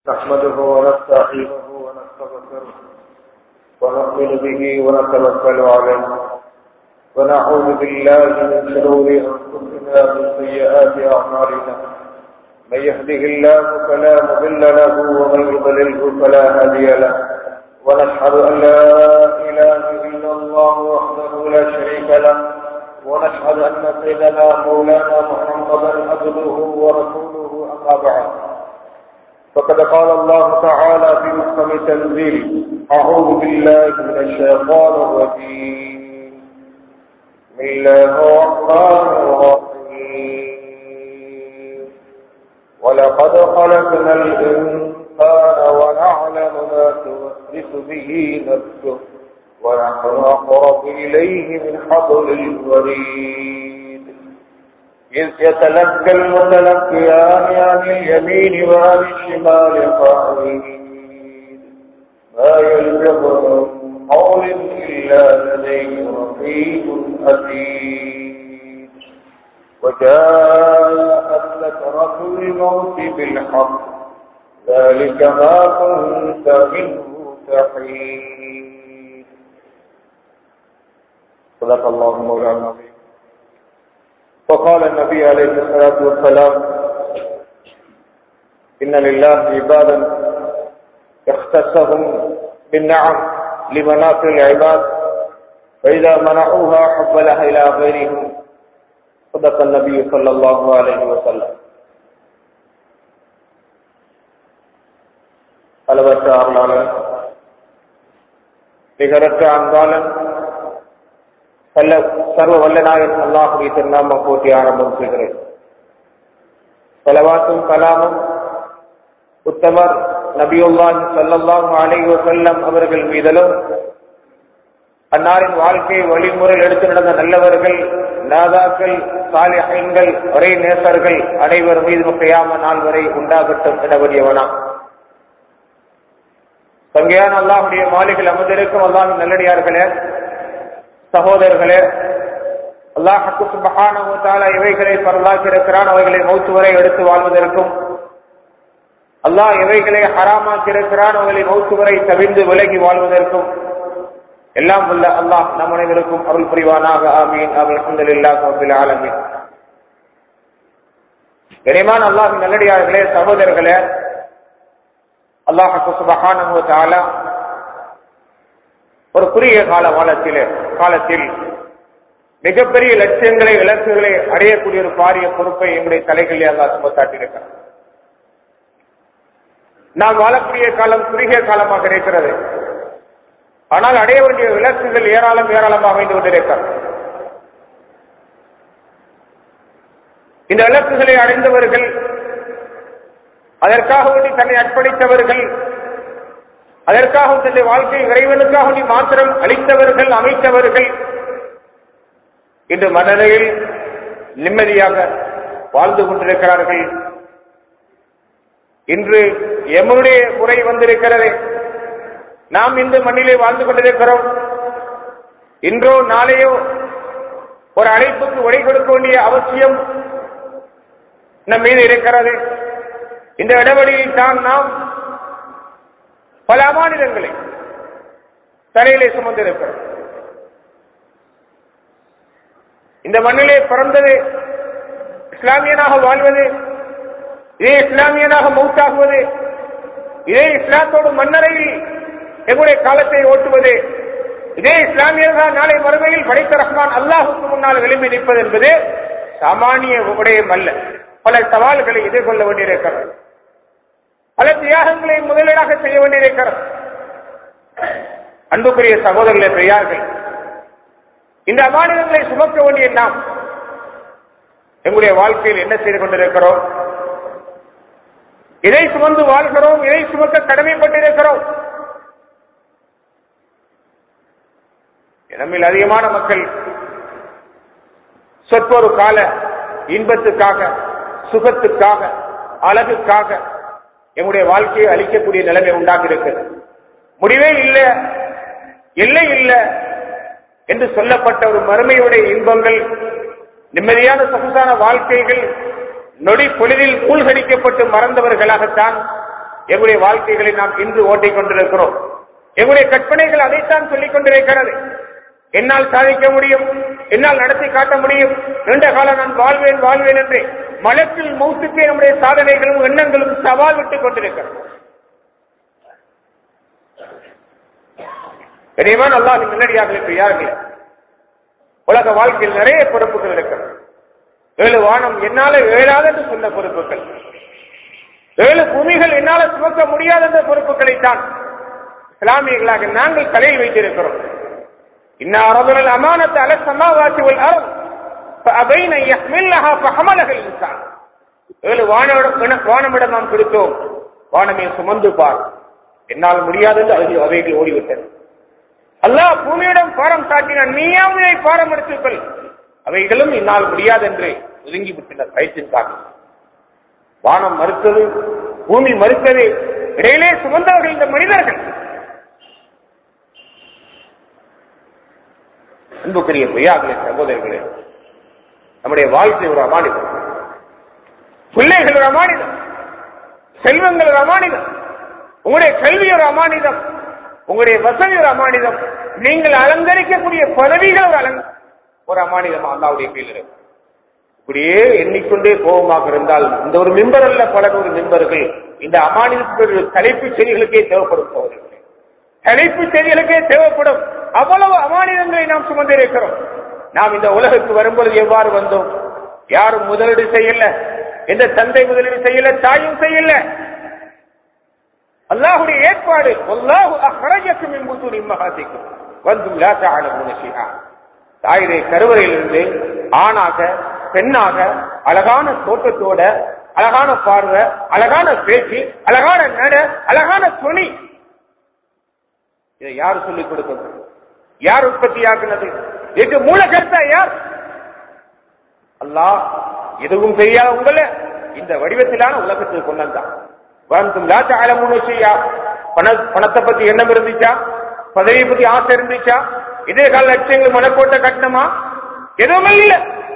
نحمده ونستعينه ونستغفره ونؤمن به ونتوكل عليه ونعوذ بالله من شرور انفسنا ومن سيئات اعمالنا من يهده الله فلا مضل له ومن يضلله فلا هادي له ونشهد ان لا اله الا الله وحده لا شريك له ونشهد ان سيدنا مولانا محمدا عبده ورسوله اما بعد فقد قال الله تعالى في محكم تنزيل اعوذ بالله من الشيطان الرجيم بسم الله الرحمن الرحيم ولقد خلقنا الانسان ونعلم ما توسوس به نفسه ونحن اقرب اليه من حبل الوريد إذ يتلقى المتلقيان عن اليمين وعن الشمال قعيد ما يلفظ من قول إلا لديه رقيب أتيد وجاءت سكرة الموت بالحق ذلك ما كنت منه تحيد صدق الله مولانا العظيم وقال النبي عليه الصلاة والسلام إن لله عبادا اختصهم بالنعم لمنافع العباد فإذا منعوها حب لها إلى غيرهم صدق النبي صلى الله عليه وسلم அளவற்ற அருளாளன் நிகரற்ற அன்பாளன் சல்ல சர்வ வல்லநாயன் அல்லாஹுடைய திருநாமம் போட்டி ஆரம்பம் செய்கிறேன் பலவாத்தும் கலாமும் உத்தமர் நபியுல்லான் சல்லல்லாஹு அலைஹி வஸல்லம் அவர்கள் மீதலும் அன்னாரின் வாழ்க்கை வழிமுறையில் எடுத்து நடந்த நல்லவர்கள் நாதாக்கள் சாலிஹீன்கள் ஒரே நேசர்கள் அனைவர் மீது கையாம நாள் வரை உண்டாகட்டும் எனவரியவனா தங்கையான அல்லாஹுடைய மாளிகள் அமர்ந்திருக்கும் அல்லாஹின் நல்லடியார்களே சகோதரர்களே அல்லாஹுக்கு சுபகான இவைகளை பரலாக்கி இருக்கிறான் அவைகளை மௌத்து வரை எடுத்து வாழ்வதற்கும் அல்லாஹ் எவைகளை ஹராமாக்கி இருக்கிறான் அவைகளை மௌத்து வரை தவிர்ந்து விலகி வாழ்வதற்கும் எல்லாம் உள்ள அல்லாஹ் நம் அனைவருக்கும் அருள் புரிவானாக ஆமீன் அவள் அஹமதுல்லா கோபில் ஆலமீன் கனிமான் அல்லாஹ் நல்லடியார்களே சகோதரர்களே அல்லாஹுக்கு சுபகான ஒரு குறுகிய கால காலத்திலே காலத்தில் மிகப்பெரிய லட்சியங்களை இலக்குகளை அடையக்கூடிய ஒரு பாரிய பொறுப்பை எங்களுடைய தலைகளில் அல்லா சுமத்தாட்டியிருக்கிறார் நாம் வாழக்கூடிய காலம் குறுகிய காலமாக இருக்கிறது ஆனால் அடைய வேண்டிய இலக்குகள் ஏராளம் ஏராளமாக அமைந்து கொண்டிருக்கிறது இந்த இலக்குகளை அடைந்தவர்கள் அதற்காக வேண்டி தன்னை அர்ப்பணித்தவர்கள் அதற்காக தன்னுடைய வாழ்க்கை இறைவனுக்காக நீ மாத்திரம் அளித்தவர்கள் அமைத்தவர்கள் இன்று மனநிலையில் நிம்மதியாக வாழ்ந்து கொண்டிருக்கிறார்கள் இன்று எம்முடைய முறை வந்திருக்கிறது நாம் இந்த மண்ணிலே வாழ்ந்து கொண்டிருக்கிறோம் இன்றோ நாளையோ ஒரு அழைப்புக்கு விடை கொடுக்க வேண்டிய அவசியம் நம் மீது இருக்கிறது இந்த இடைவெளியில் தான் நாம் பல அமானிதங்களை தலையிலே சுமந்திருக்கிறோம் இந்த மண்ணிலே பிறந்தது இஸ்லாமியனாக வாழ்வது இதே இஸ்லாமியனாக மௌத்தாகுவது இதே இஸ்லாத்தோடு மன்னரையில் எங்களுடைய காலத்தை ஓட்டுவது இதே இஸ்லாமியர்கள் நாளை மறுமையில் படைத்த ரஹ்மான் அல்லாஹுக்கு முன்னால் விளிம்பி நிற்பது என்பது சாமானிய விடயம் அல்ல பல சவால்களை எதிர்கொள்ள வேண்டியிருக்கிறது பல தியாகங்களை முதலீடாக செய்ய வேண்டியிருக்கிறது அன்புக்குரிய சகோதரர்களே பெரியார்கள் இந்த அமானிதங்களை சுமக்க வேண்டிய நாம் எங்களுடைய வாழ்க்கையில் என்ன செய்து கொண்டிருக்கிறோம் இதை சுமந்து வாழ்கிறோம் இதை சுமக்க கடமைப்பட்டிருக்கிறோம் நம்மில் அதிகமான மக்கள் சொற்பொரு கால இன்பத்துக்காக சுகத்துக்காக அழகுக்காக எங்களுடைய வாழ்க்கையை அளிக்கக்கூடிய நிலைமை உண்டாகி இருக்கிறது முடிவே இல்லை எல்லை இல்லை என்று சொல்லப்பட்ட ஒரு மறுமையுடைய இன்பங்கள் நிம்மதியான சொகுசான வாழ்க்கைகள் நொடி பொழுதில் மூழ்கடிக்கப்பட்டு மறந்தவர்களாகத்தான் எங்களுடைய வாழ்க்கைகளை நாம் இன்று ஓட்டிக் கொண்டிருக்கிறோம் எங்களுடைய கற்பனைகள் அதைத்தான் சொல்லிக் கொண்டிருக்கிறது என்னால் சாதிக்க முடியும் என்னால் நடத்தி காட்ட முடியும் நீண்ட காலம் நான் வாழ்வேன் வாழ்வேன் என்று மலத்தில் மௌத்துக்கே நம்முடைய சாதனைகளும் எண்ணங்களும் சவால் விட்டுக் கொண்டிருக்கிறது கனியமான அல்லாஹ் முன்னடியாக யாருங்களே உலக வாழ்க்கையில் நிறைய பொறுப்புகள் இருக்கிறது ஏழு வானம் என்னால ஏழாத என்று சொன்ன பொறுப்புகள் ஏழு பூமிகள் என்னால சுமக்க முடியாத என்ற பொறுப்புகளைத்தான் இஸ்லாமியர்களாக நாங்கள் தலையில் வைத்திருக்கிறோம் இன்னா ரபுல் அமானத்தை அல சமாவாசி உல் அருள் فأبين يحملها فحملها الإنسان ஏழு வானமிடம் வானமிடம் நாம் கொடுத்தோம் வானமே சுமந்து பார் என்னால் முடியாது என்று அதில் அவைகள் ஓடிவிட்டது அல்லாஹ் பூமியிடம் பாரம் காட்டினான் நீயாவது பாரம் எடுத்துக்கொள் அவைகளும் என்னால் முடியாது என்று ஒதுங்கி விட்டன பயத்தின் காரணம் வானம் மறுத்தது பூமி மறுத்தது இடையிலே சுமந்தவர்கள் இந்த மனிதர்கள் அன்புக்குரிய பொய்யார்களே சகோதரர்களே நம்முடைய வாழ்க்கை ஒரு அமானிதம் பிள்ளைகள் ஒரு அமானிதம் செல்வங்கள் ஒரு அமானிதம் உங்களுடைய கல்வி ஒரு அமானிதம் உங்களுடைய வசதி ஒரு அமானிதம் நீங்கள் அலங்கரிக்கக்கூடிய பதவிகள் ஒரு அலங்க ஒரு அமானிதம் அல்லாவுடைய கையில் இருக்கு இப்படியே எண்ணிக்கொண்டே கோபமாக இருந்தால் இந்த ஒரு மிம்பர் அல்ல பல நூறு மிம்பர்கள் இந்த அமானிதத்தின் தலைப்பு செய்திகளுக்கே தேவைப்படும் சோதனைகளே தலைப்பு செய்திகளுக்கே தேவைப்படும் அவ்வளவு அமானிதங்களை நாம் சுமந்திருக்கிறோம் நாம் இந்த உலகுக்கு வரும்பொழுது எவ்வாறு வந்தோம் யாரும் முதலீடு செய்யல எந்த தந்தை முதலீடு செய்யல தாயும் செய்யல அல்லாஹுடைய ஏற்பாடு அல்லாஹு அஹ்ரஜக்கும் என்பது இம்மகாதிக்கும் வந்தும் லா தஅலமுன ஷைஆ தாயிரை கருவறையிலிருந்து ஆணாக பெண்ணாக அழகான தோட்டத்தோட அழகான பார்வை அழகான பேச்சு அழகான நட அழகான துணி இதை யார் சொல்லிக் கொடுத்தது யார் உற்பத்தியாக்குனது இதுக்கு மூல கருத்தா யார் அல்லாஹ் எதுவும் தெரியாத உங்களை இந்த வடிவத்திலான உலகத்துக்கு கொண்டு வந்தான் வந்தும் லாத்த அலமுன்னு செய்யா பண பணத்தை பத்தி எண்ணம் இருந்துச்சா பதவியை பத்தி ஆசை இருந்துச்சா இதே கால லட்சியங்கள் மனக்கோட்டை கட்டணமா எதுவுமே இல்ல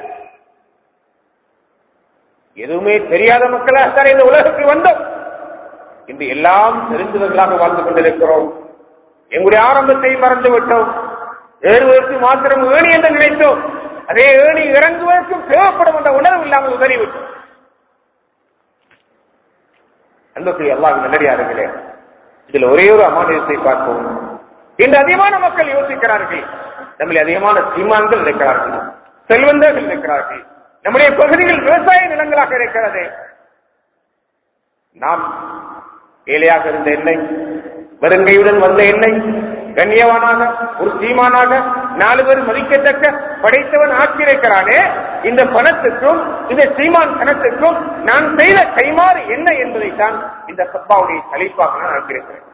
எதுவுமே தெரியாத மக்களாகத்தான் இந்த உலகத்துக்கு வந்தோம் இன்று எல்லாம் தெரிந்தவர்களாக வாழ்ந்து கொண்டிருக்கிறோம் எங்களுடைய ஆரம்பத்தை மறந்து விட்டோம் ஏறுவதற்கு மாத்திரம் ஏணி என்று நினைத்தோம் அதே ஏணி இறங்குவதற்கும் தேவைப்படும் என்ற உணர்வு இல்லாமல் உதறிவிட்டோம் அன்புக்குரிய அல்லாஹ் நல்லடியார்களே இதில் ஒரே ஒரு அமானியத்தை பார்ப்போம் இன்று அதிகமான மக்கள் யோசிக்கிறார்கள் நம்மில் அதிகமான சீமான்கள் இருக்கிறார்கள் செல்வந்தர்கள் இருக்கிறார்கள் நம்முடைய பகுதிகள் விவசாய நிலங்களாக இருக்கிறது நாம் ஏழையாக இருந்த எண்ணெய் வருங்கையுடன் வந்த எண்ணெய் கண்ணியவானாக ஒரு சீமானாக நாலு பேர் மதிக்கத்தக்க படைத்தவன் ஆக்கியிருக்கிறானே இந்த பணத்துக்கும் இந்த சீமான் பணத்துக்கும் நான் செய்த கைமாறு என்ன என்பதைத்தான் இந்த சப்பாவுடைய தலைப்பாக நான் ஆக்கியிருக்கிறேன்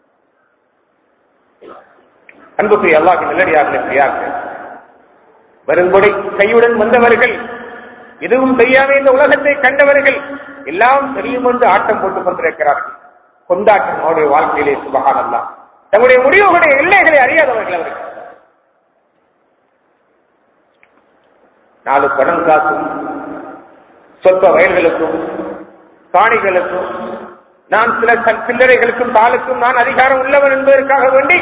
அன்புக்கு அல்லாஹ் நல்லடியார்கள் பிரியார்கள் வரும்பொடை கையுடன் வந்தவர்கள் எதுவும் தெரியாத இந்த உலகத்தை கண்டவர்கள் எல்லாம் தெரியும் என்று ஆட்டம் போட்டுக் கொண்டிருக்கிறார்கள் கொண்டாட்டம் அவருடைய வாழ்க்கையிலே சுபகான் அல்லா தங்களுடைய முடிவுகளுடைய எல்லைகளை அறியாதவர்கள் அவர்கள் நாலு பணம் காசும் சொற்ப வயல்களுக்கும் காணிகளுக்கும் நான் சில சில்லறைகளுக்கும் தாளுக்கும் நான் அதிகாரம் உள்ளவன் என்பதற்காக வேண்டி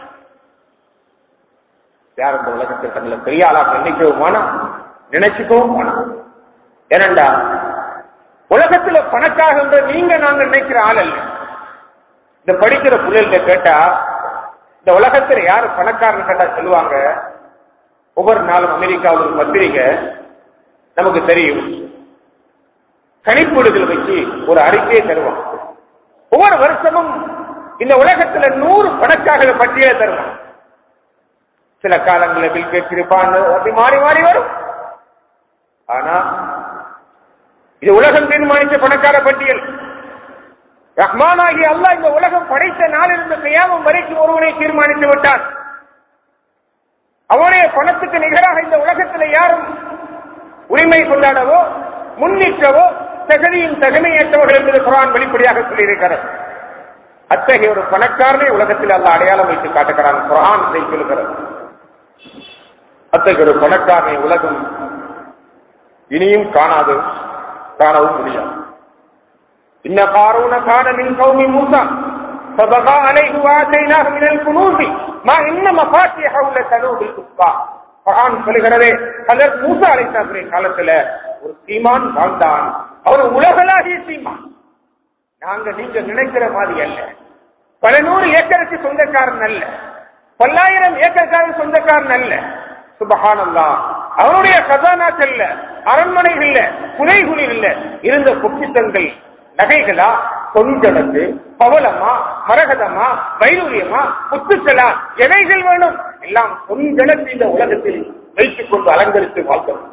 யார் இந்த உலகத்தில் தங்களை பெரிய ஆளாக நினைக்கவும் வேணாம் நினைச்சுக்கவும் வேணாம் ஏனண்டா உலகத்துல பணக்காக என்ற நீங்க நாங்க நினைக்கிற ஆள் அல்ல இந்த படிக்கிற பிள்ளைகிட்ட கேட்டா இந்த உலகத்துல யாரு பணக்காரன் கேட்டா சொல்லுவாங்க ஒவ்வொரு நாளும் அமெரிக்காவில் ஒரு பத்திரிகை நமக்கு தெரியும் கணிப்பீடுகள் வச்சு ஒரு அறிக்கையை தருவான் ஒவ்வொரு வருஷமும் இந்த உலகத்துல நூறு பணக்காரர்கள் பட்டியலை தருவான் சில காலங்களில் பில் கேட்ஸ் இருப்பான் அப்படி மாறி மாறி வரும் ஆனா இது உலகம் தீர்மானித்த பணக்கார பட்டியல் ரஹ்மானாகி அல்லாஹ் இந்த உலகம் படைத்த நாளிலிருந்து கையாமம் வரைக்கும் ஒருவனை தீர்மானித்து விட்டான் அவனுடைய பணத்துக்கு நிகராக இந்த உலகத்தில் யாரும் உரிமை கொண்டாடவோ முன்னிற்றவோ தகுதியின் தகுமையற்றவர்கள் என்பது குரான் வெளிப்படையாக சொல்லியிருக்கிறது அத்தகைய ஒரு பணக்காரனை உலகத்தில் அல்ல அடையாளம் வைத்து காட்டுகிறான் குரான் இதை சொல்லுகிறது அத்தகைய ஒரு பணக்காரனை உலகம் இனியும் காணாது காணவும் முடியாது இன்ன காரூன கான மின் கௌமி மூசா فبغى عليه وآتيناه من الكنوز ما إن مفاتيحه لتنوء بالكفار குர்ஆன் சொல்லுகிறது ஹஜரத் மூசா அலைஹிஸ்ஸலாத்துடைய காலத்துல ஒரு சீமான் வாழ்ந்தான் அவர் உலகளாகிய சீமான் நாங்க நீங்க நினைக்கிற மாதிரி அல்ல பல நூறு ஏக்கருக்கு சொந்தக்காரன் அல்ல பல்லாயிரம் ஏக்கருக்காரன் சொந்தக்காரன் அல்ல சுபஹானல்லா அவருடைய கதானாக்கள்ல அரண்மனைகள்ல புனைகுலில் இல்ல இருந்த பொக்கித்தங்கள் நகைகளா கொஞ்சனத்து பவளமா மரகதமா வைரூரியமா முத்துக்களா எவைகள் வேணும் எல்லாம் கொஞ்சனத்து இந்த உலகத்தில் வைத்துக் கொண்டு அலங்கரித்து வாழ்ந்தோம்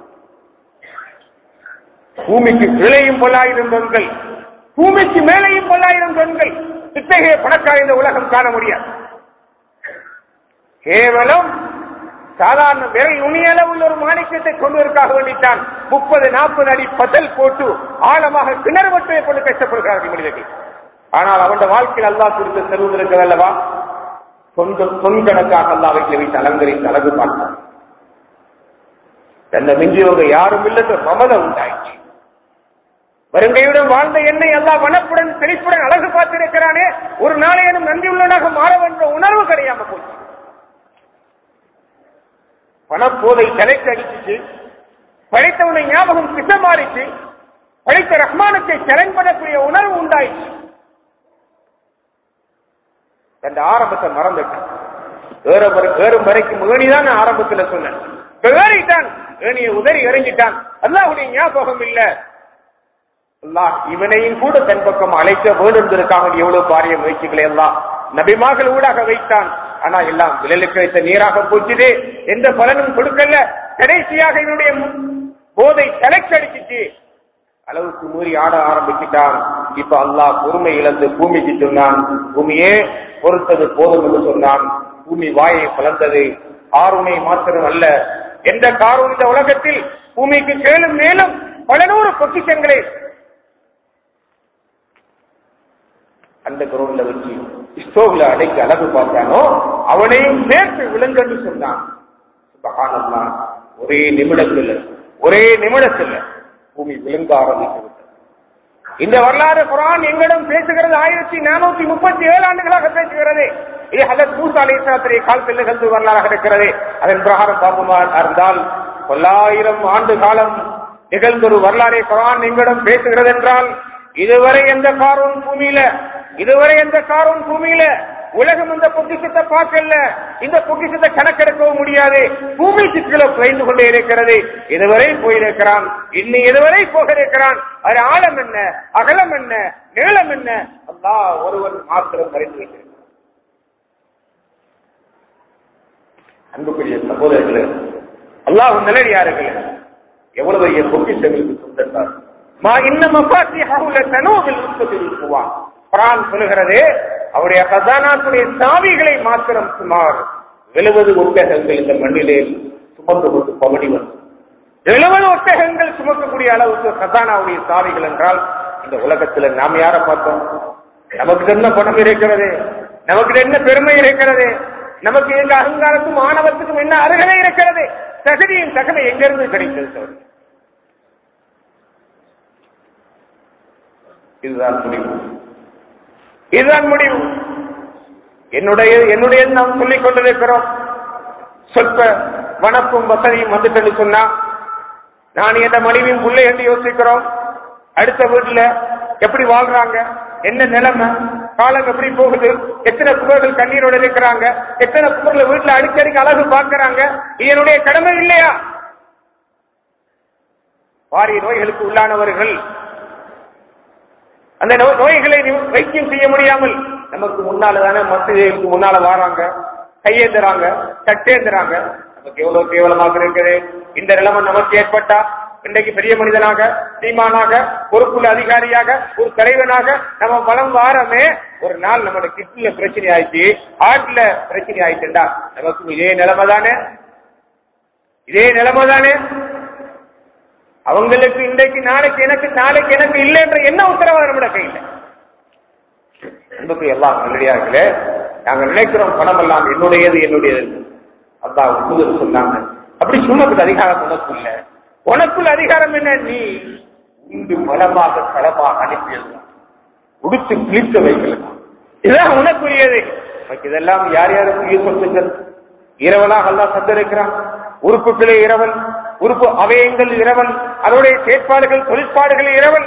பூமிக்கு கீழேயும் பல்லாயிரம் தொன்கள் பூமிக்கு மேலேயும் பல்லாயிரம் தொன்கள் இத்தகைய பணக்கார இந்த உலகம் காண முடியாது கேவலம் சாதாரண விரை நுனியளவில் ஒரு மாணிக்கத்தை கொள்வதற்காக வேண்டித்தான் முப்பது நாற்பது அடி பதல் போட்டு ஆழமாக கிணறு வட்டை கொண்டு கஷ்டப்படுகிறார்கள் மனிதர்கள் ஆனால் அவன் வாழ்க்கையில் அல்லாஹ் கொடுத்த செல்வம் இருக்கிறது அல்லவா சொந்த சொன்கணக்காக அல்லாஹ் வைத்து வைத்து அலங்கரித்து அழகு பார்த்தார் தன்னை மிஞ்சியவங்க யாரும் இல்லைன்ற மமத உண்டாயிடுச்சு வருங்கையுடன் வாழ்ந்த என்னை எல்லாம் வனப்புடன் செழிப்புடன் அழகு பார்த்திருக்கிறானே ஒரு நாளையனும் நன்றியுள்ளனாக மாற என்ற உணர்வு கிடையாம போச்சு பணப்போதை தலைக்கு அடிச்சுச்சு படைத்தவனை ஞாபகம் பிச மாறிச்சு படைத்த ரஹ்மானுக்கு சரண்படக்கூடிய உணர்வு உண்டாயிடுச்சு அந்த ஆரம்பத்தை மறந்துட்டான் ஏறும் வரை- ஏறும் வரைக்கும் ஏணிதான் நான் ஆரம்பத்துல சொன்னேன் இப்ப ஏறிட்டான் ஏணியை உதறி இறங்கிட்டான் அல்லாஹ்வுடைய ஞாபகம் இல்ல அல்லாஹ் இவனையும் கூட தன் பக்கம் அழைக்க வேண்டுவதற்காக எவ்வளவு பாரிய முயற்சிகளை எல்லாம் நபிமார்கள் ஊடாக வைத்தான் ஆனா எல்லாம் விழலுக்கு வைத்த நீராக போச்சுது எந்த பலனும் கொடுக்கல கடைசியாக என்னுடைய போதை தலைக்கடிச்சிச்சு அளவுக்கு மீறி ஆட ஆரம்பிச்சிட்டான் இப்ப அல்லாஹ் பொறுமை இழந்து பூமிக்கு சொன்னான் பூமியே பொறுத்தது போதும் என்று சொன்னான் பூமி வாயை பிளந்தது ஆறுனை மாத்திரம் அல்ல எந்த காரும் இந்த உலகத்தில் பூமிக்கு கேளும் மேலும் பல நூறு பொக்கிஷங்களை அந்த கிரௌண்ட்ல வச்சு ஸ்டோவ்ல அடைக்க அழகு பார்த்தானோ அவனையும் சேர்த்து விலங்கன்னு சொன்னான் சுபஹானல்லாஹ். ஒரே நிமிடத்தில் ஒரே நிமிடத்தில் பூமி விழுங்க ஆரம்பித்து விட்டது இந்த வரலாறு குரான் எங்களிடம் பேசுகிறது ஆயிரத்தி நானூத்தி முப்பத்தி ஏழு ஆண்டுகளாக பேசுகிறது இது ஹதத் மூசா அலிஸ்லாத்திரை காலத்தில் நிகழ்ந்து வரலாறாக இருக்கிறது அதன் பிரகாரம் பார்ப்போமா இருந்தால் தொள்ளாயிரம் ஆண்டு காலம் நிகழ்ந்த ஒரு வரலாறை குரான் எங்களிடம் பேசுகிறது என்றால் இதுவரை எந்த காரும் பூமியில இதுவரை எந்த காரும் பூமியில உலகம் இந்த பொக்கிஷத்தை பார்க்கல இந்த பொக்கிஷத்தை கணக்கெடுக்கவும் முடியாது பூமி சிற்களை குறைந்து கொண்டே இருக்கிறது இதுவரை போயிருக்கிறான் இன்னும் இதுவரை போக இருக்கிறான் அது ஆழம் என்ன அகலம் என்ன நீளம் என்ன அல்லாஹ் ஒருவன் மாத்திரம் அறிந்து வைத்திருக்கிறான் அன்புக்குரிய சகோதரர்களே அல்லாஹ் நிலையார்களே எவ்வளவு பெரிய பொக்கிஷங்களுக்கு சொந்தத்தார் மா இன்னும் மஃபாத்திஹாவுல தனூவில் உற்பத்தி இருக்குவான் குரான் சொல்லுகிறது அவருடைய கதானாத்துடைய சாவிகளை மாத்திரம் சுமார் எழுபது ஒட்டகங்கள் இந்த மண்ணிலே சுமந்து கொண்டு பவனி வந்து எழுபது ஒட்டகங்கள் சுமக்கக்கூடிய அளவுக்கு கதானாவுடைய சாவிகள் என்றால் இந்த உலகத்துல நாம் யார பார்த்தோம் நமக்கு என்ன பணம் இருக்கிறது நமக்கு என்ன பெருமை இருக்கிறது நமக்கு எங்க அகங்காரத்துக்கும் ஆணவத்துக்கும் என்ன அருகதை இருக்கிறது தகுதியின் தகமை எங்கிருந்து கிடைத்தது சோழர் இதுதான் முடிவு இதுதான் முடிவு என்னுடைய என்னுடைய நாம் சொல்லிக் கொண்டிருக்கிறோம் சொற்ப வனப்பும் வசதியும் வந்துட்டு சொன்னா நான் எந்த மனைவியும் புள்ளை என்று யோசிக்கிறோம் அடுத்த வீட்டுல எப்படி வாழ்றாங்க என்ன நிலைமை காலம் எப்படி போகுது எத்தனை குமர்கள் கண்ணீரோட இருக்கிறாங்க எத்தனை குமர்கள் வீட்டுல அடிக்கடிக்கு அழகு பார்க்கறாங்க இது என்னுடைய கடமை இல்லையா பாரிய நோய்களுக்கு உள்ளானவர்கள் அந்த நோ- நோய்களை நி- வைத்தியம் செய்ய முடியாமல் நமக்கு முன்னால தானே மசிதிகளுக்கு முன்னால வாராங்க கையேந்துறாங்க கட்டேந்துறாங்க நமக்கு எவ்வளவு கேவலமாக இருக்குது இந்த நிலைமை நமக்கு ஏற்பட்டா இன்றைக்கு பெரிய மனிதனாக சீமானாக பொறுப்புள்ள அதிகாரியாக ஒரு தலைவனாக நம்ம வளம் வாரமே ஒரு நாள் நம்மளோட கிட்னில பிரச்சனை ஆயிடுச்சு ஹார்ட்ல பிரச்சனை ஆயிடுச்சுண்டா நமக்கு இதே நிலைமை தானே இதே நிலைமை தானே அவங்களுக்கு இன்றைக்கு நாளைக்கு எனக்கு நாளைக்கு எனக்கு இல்லை என்ற என்ன உத்தரவாதம் நம்மட கையில் அன்புக்கு எல்லாம் நல்லடியார்களே நாங்கள் நினைக்கிறோம் பணம் எல்லாம் என்னுடையது என்னுடையது அதான் தூதர் சொன்னாங்க அப்படி சொன்னதுக்கு அதிகாரம் உனக்கு இல்லை உனக்குள்ள அதிகாரம் என்ன நீ உண்டு மலமாக களமாக அனுப்பியது உடுத்து கிழித்து வைக்கலாம் இதுதான் உனக்குரியது உனக்கு இதெல்லாம் யார் யாருக்குரிய சொத்துக்கள் இரவலாக அல்லாஹ் தந்திருக்கிறான் உறுப்புகளே இரவல் உறுப்பு அவயங்கள் இரவல் அதனுடைய செயற்பாடுகள் தொழிற்பாடுகள் இரவல்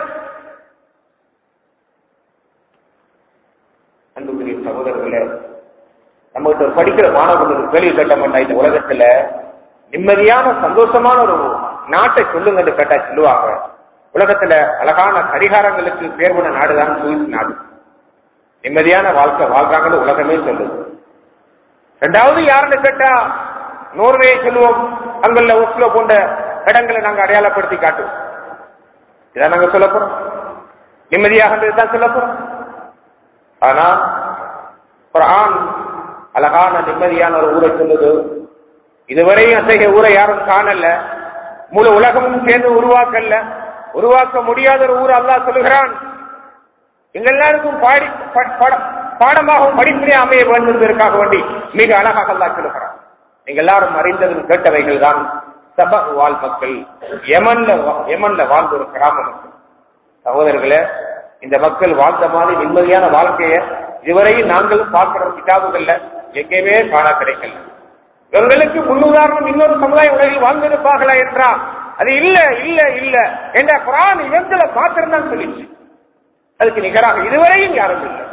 அன்புக்குரிய சகோதரர்களே நம்ம கிட்ட படிக்கிற மாணவர்களுக்கு கேள்வி கேட்ட மாட்டா இந்த உலகத்துல நிம்மதியான சந்தோஷமான ஒரு நாட்டை சொல்லுங்கன்னு கேட்டா சொல்லுவாங்க உலகத்துல அழகான கரிகாரங்களுக்கு பேர் போன நாடுதான் சுவிஸ் நாடு நிம்மதியான வாழ்க்கை வாழ்றாங்கன்னு உலகமே சொல்லுது ரெண்டாவது யாருன்னு கேட்டா நோர்வே சொல்லுவோம் அங்குள்ள ஒஸ்லோ போன்ற இடங்களை நாங்க அடையாளப்படுத்தி காட்டுவோம் இதான் நாங்க சொல்ல போறோம் நிம்மதியாக தான் சொல்ல போறோம் ஆனா குரான் அழகான நிம்மதியான ஒரு ஊரை சொல்லுது இதுவரையும் அத்தகைய ஊரை யாரும் காணல முழு உலகமும் சேர்ந்து உருவாக்கல உருவாக்க முடியாத ஒரு ஊர் அல்லாஹ் சொல்லுகிறான் எங்க எல்லாருக்கும் பாடி ப- பட- பாடமாகவும் படிப்பினை அமைய வேண்டும் என்பதற்காக வேண்டி மிக அழகாக அல்லாஹ் சொல்லுகிறான் நீங்க எல்லாரும் அறிந்ததும் கேட்டவைகள் தான் சப வாழ் மக்கள் யமன்ல வா- யமன்ல வாழ்ந்த ஒரு கிராம மக்கள் சகோதரர்களே இந்த மக்கள் வாழ்ந்த மாதிரி நிம்மதியான வாழ்க்கையை இதுவரையும் நாங்களும் பார்க்கிற கிதாபுகள்ல எங்கேயுமே காண கிடைக்கல இவங்களுக்கு முன்னுதாரணம் இன்னொரு சமுதாய உலகில் வாழ்ந்திருப்பார்களா என்றா அது இல்ல இல்ல இல்ல என்ற குரான் இவங்களை மாத்திரம் தான் சொல்லிச்சு அதுக்கு நிகராக இதுவரையும் யாரும் இல்லை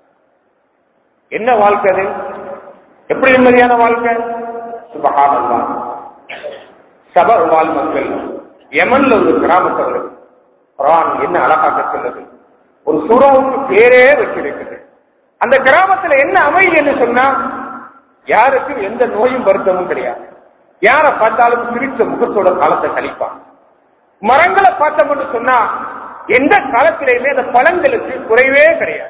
என்ன வாழ்க்கை அது எப்படி நிம்மதியான வாழ்க்கை சுபகானல்லா சப வாழ் மக்கள் யமன்ல ஒரு கிராமத்தவர் குரான் என்ன அழகாக சொல்லுது ஒரு சூறாவுக்கு பேரே வச்சிருக்குது அந்த கிராமத்துல என்ன அமைதி என்று சொன்னா யாருக்கும் எந்த நோயும் வருத்தமும் கிடையாது யாரை பார்த்தாலும் சிரிச்ச முகத்தோட காலத்தை கழிப்பான் மரங்களை பார்த்தோம்னு சொன்னா எந்த காலத்திலையுமே அந்த பழங்களுக்கு குறைவே கிடையாது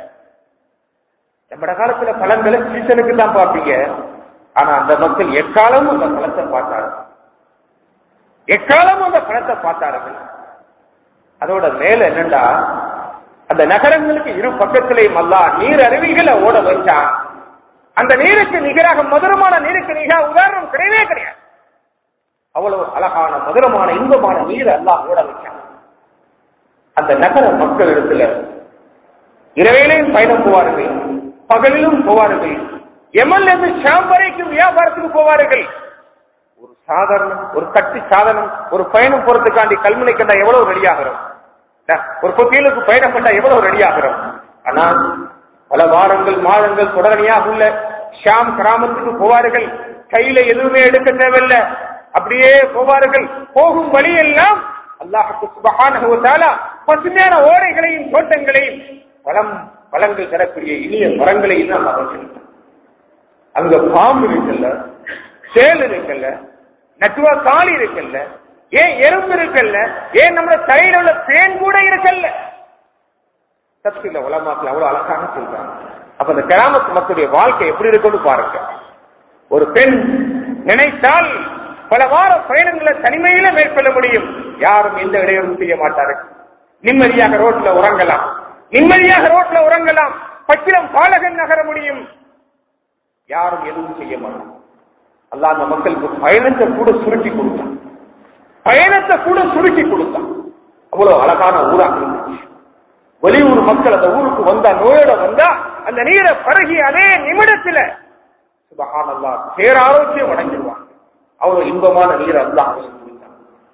நம்மட காலத்துல பழங்களை சீசனுக்கு தான் பார்ப்பீங்க ஆனா அந்த மக்கள் எக்காலமும் அந்த பழத்தை பார்த்தார்கள் எக்காலமும் அந்த பழத்தை பார்த்தார்கள் அதோட மேல என்னண்டா அந்த நகரங்களுக்கு இரு பக்கத்திலேயும் அல்லா நீர் அருவிகளை ஓட வச்சான் அந்த நீருக்கு நிகராக மதுரமான நீருக்கு நிகராக உதாரணம் கிடையவே கிடையாது அவ்வளவு அழகான மதுரமான இன்பமான நீர் அல்லாஹ் ஓட வச்சான் அந்த நகர மக்கள் இடத்துல இரவிலையும் பயணம் போவார்கள் பகலிலும் போவார்கள் எமல் இருந்து ஷாம் வரைக்கும் வியாபாரத்துக்கு போவார்கள் ஒரு சாதாரணம் ஒரு கட்டி சாதனம் ஒரு பயணம் போறதுக்காண்டி கல்முனை கண்டா எவ்வளவு ரெடியாகிறோம் ஒரு கொத்தியலுக்கு பயணம் பண்ணா எவ்வளவு ரெடியாகிறோம் ஆனால் பல வாரங்கள் மாதங்கள் தொடரணியாக உள்ள ஷாம் கிராமத்துக்கு போவார்கள் கையில எதுவுமே எடுக்க தேவையில்லை அப்படியே போவார்கள் போகும் வழியெல்லாம் அல்லாஹுக்கு சுபஹானஹு வ தஆலா பசுமையான ஓடைகளையும் தோட்டங்களையும் பழம் பழங்கள் தரக்கூடிய இனிய மரங்களையும் தான் அமைச்சிருக்கிறார் அங்க பாம்பு இருக்குல்ல சேல் இருக்குல்ல நட்டுவா காளி இருக்குல்ல ஏன் எறும்பு இருக்குல்ல ஏன் நம்ம தலையில உள்ள பேன் கூட இருக்குல்ல தப்பில்ல உலமாக்கள் அவ்வளவு அழகாக சொல்றாங்க அப்ப அந்த கிராமத்து மக்களுடைய வாழ்க்கை எப்படி இருக்குன்னு பாருங்க ஒரு பெண் நினைத்தால் பல வார பயணங்களை தனிமையில மேற்கொள்ள முடியும் யாரும் எந்த இடையூறும் செய்ய மாட்டார்கள் நிம்மதியாக ரோட்ல உறங்கலாம் நிம்மதியாக ரோட்ல உறங்கலாம் பச்சிலம் பாலகன் நகர முடியும் யாரும் எதுவும் செய்ய மாட்டாங்க அல்லாஹ் அந்த மக்களுக்கு பயணத்தை கூட சுருட்டி கொடுத்தான் பயணத்தை கூட சுருட்டி கொடுத்தான் அவ்வளவு அழகான ஊராக இருந்துச்சு வெளியூர் மக்கள் அந்த ஊருக்கு வந்தா நோயோட வந்தா அந்த நீரை பருகி அதே நிமிடத்துல சுபஹான் அல்லா பேராரோக்கியம் அடைஞ்சிருவாங்க அவ்வளவு இன்பமான நீர் அல்லாஹ் அவங்களுக்கு கொடுத்தான்.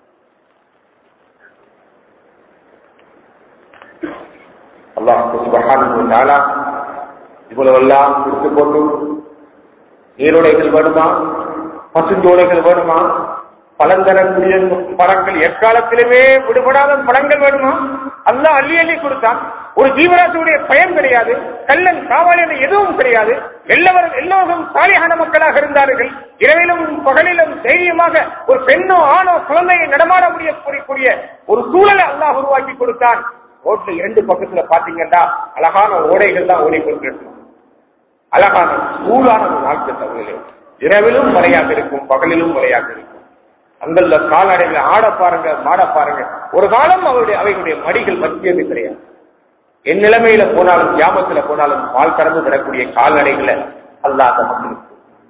அல்லாஹ் சுபஹானஹு வ தஆலா இவ்வளவு எல்லாம் கொடுத்து போட்டு நீரோடைகள் வேணுமா பசுஞ்சோடைகள் வேணுமா பழந்தரக்கூடிய பழங்கள் எக்காலத்திலுமே விடுபடாத பழங்கள் வேணுமா அல்லாஹ் அள்ளி அள்ளி கொடுத்தான் ஒரு ஜீவராசியுடைய பயன் கிடையாது கல்லன் காவாலி என்ற எதுவும் கிடையாது எல்லவரும் எல்லோரும் சாலியான மக்களாக இருந்தார்கள் இரவிலும் பகலிலும் தைரியமாக ஒரு பெண்ணோ ஆணோ குழந்தையை நடமாட முடியக்கூடிய ஒரு சூழலை அல்லாஹ் உருவாக்கி கொடுத்தான் ரோட்ல இரண்டு பக்கத்துல பாத்தீங்கன்னா அழகான ஓடைகள் தான் ஓடிக்கொண்டிருக்கும் அழகான சூடான ஒரு வாழ்க்கை தகவலே இரவிலும் மழையாக இருக்கும் பகலிலும் மழையாக இருக்கும் அங்குள்ள கால்நடைகளை ஆட பாருங்க மாட பாருங்க ஒரு காலம் அவருடைய அவைகளுடைய மடிகள் மத்தியது கிடையாது என் நிலைமையில போனாலும் கிராமத்துல போனாலும் பால் கடந்து விடக்கூடிய கால்நடைகளை அல்லாத மக்களுக்கு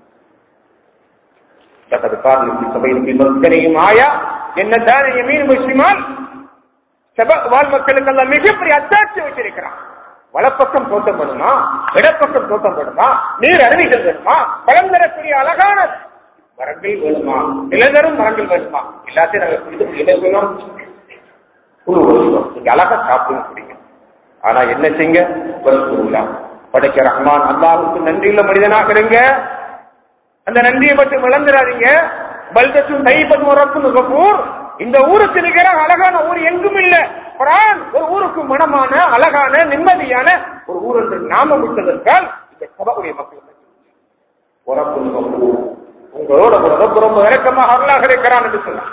لقد قال في سبيل في مسكنهم آية என்ன தான் யமீன் முஸ்லிமான் வாழ் மக்களுக்கு எல்லாம் மிகப்பெரிய அத்தாட்சி வச்சிருக்கிறான் வலப்பக்கம் தோட்டம் வேணுமா இடப்பக்கம் தோட்டம் வேணுமா நீர் அருவிகள் வேணுமா பழம் தரக்கூடிய அழகான மரங்கள் வேணுமா நிலதரும் மரங்கள் வேணுமா எல்லாத்தையும் நாங்க இது என்ன சொல்லுவோம் குழு வருஷம் நீங்க அழகா சாப்பிடுங்க குடிங்க ஆனா என்ன செய்யுங்க வருஷம் படைக்க ரஹ்மான் அல்லாஹுக்கு நன்றியுள்ள மனிதனாக இருங்க அந்த நன்றியை மட்டும் இழந்துடாதீங்க பல்தத்தும் தைபத்தும் உறப்பும் கபூர் இந்த ஊருக்கு நிகராக அழகான ஊர் எங்கும் இல்ல குரான் ஒரு ஊருக்கு மனமான அழகான நிம்மதியான ஒரு ஊர் என்று நாம விட்டதற்கால் இந்த சபையுடைய மக்கள் உறப்பு கபூர் உங்களோட உறப்பு ரொம்ப இறக்கமாக அருளாக இருக்கிறான் என்று சொன்னான்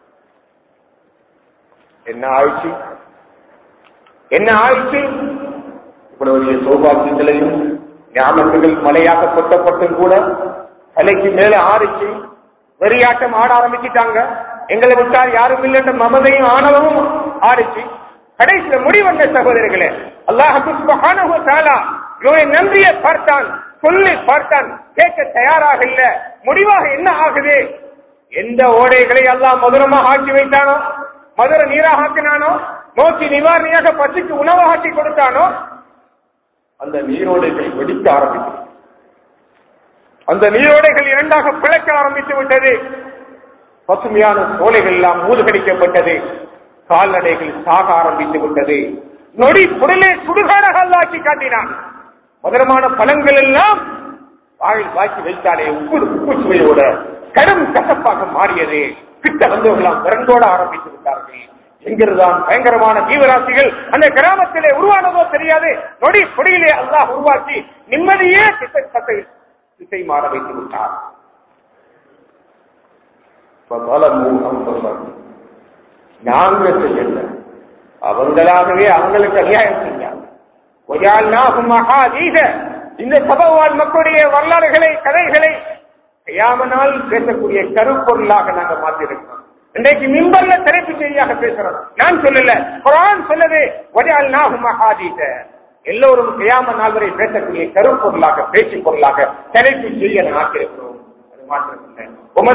என்ன ஆயிடுச்சு என்ன ஆயிடுச்சு இவ்வளவு சௌபாக்கியங்களையும் ஞாபகங்கள் மழையாக கொட்டப்பட்டும் கூட தலைக்கு மேல ஆறிச்சு வெறியாட்டம் ஆட ஆரம்பிச்சிட்டாங்க எங்களை விட்டால் யாரும் இல்லைன்ற மமதையும் ஆணவமும் ஆடிச்சு கடைசியில முடிவந்த சகோதரர்களே அல்லாஹ் இவனை நன்றிய பார்த்தான் சொல்லி பார்த்தான் கேட்க தயாராக இல்ல முடிவாக என்ன ஆகுது எந்த ஓடைகளை எல்லாம் மதுரமாக ஆக்கி வைத்தானோ மதுர நீராக ஆக்கினானோ நோக்கி நிவாரணியாக பசிக்கு உணவாக ஆக்கி கொடுத்தானோ அந்த நீரோடைகள் வெடிக்க ஆரம்பித்தது அந்த நீரோடைகள் இரண்டாக பிளக்க ஆரம்பித்து விட்டது பசுமையான சோலைகள் எல்லாம் மூழ்கடிக்கப்பட்டது கால்நடைகள் சாக ஆரம்பித்து விட்டது நொடி புடலே சுடுகாடாக அல்லாக்கி காட்டினான் மதுரமான பழங்கள் எல்லாம் வாயில் வாக்கி வைத்தாலே உப்பு உப்பு சுவையோட கடும் கசப்பாக மாறியது கிட்ட வந்தவர்களாம் விரண்டோட ஆரம்பித்து விட்டார்கள் எங்கிருந்தான் பயங்கரமான ஜீவராசிகள் அந்த கிராமத்திலே உருவானதோ தெரியாது நொடி பொடியிலே அல்லாஹ் உருவாக்கி நிம்மதியே திசை தசை திசை மாற வைத்து விட்டார் நாங்க செய்யல அவங்களாகவே அவங்களுக்கு அநியாயம் செஞ்சாங்க இந்த சபவால் மக்களுடைய வரலாறுகளை கதைகளை கையாமனால் பேசக்கூடிய கருப்பொருளாக நாங்க மாற்றிருக்கிறோம் இன்றைக்கு மிம்பர்ல தலைப்பு செய்தியாக பேசுறோம் நான் சொல்லல குரான் சொல்லது ஒஜால் நாகும் மகாதீத எல்லோரும் கையாம நாள் வரை பேசக்கூடிய கருப்பொருளாக பேச்சு பொருளாக தலைப்பு செய்ய ஆக்கியிருக்கிறோம் அது மாற்றமில்லை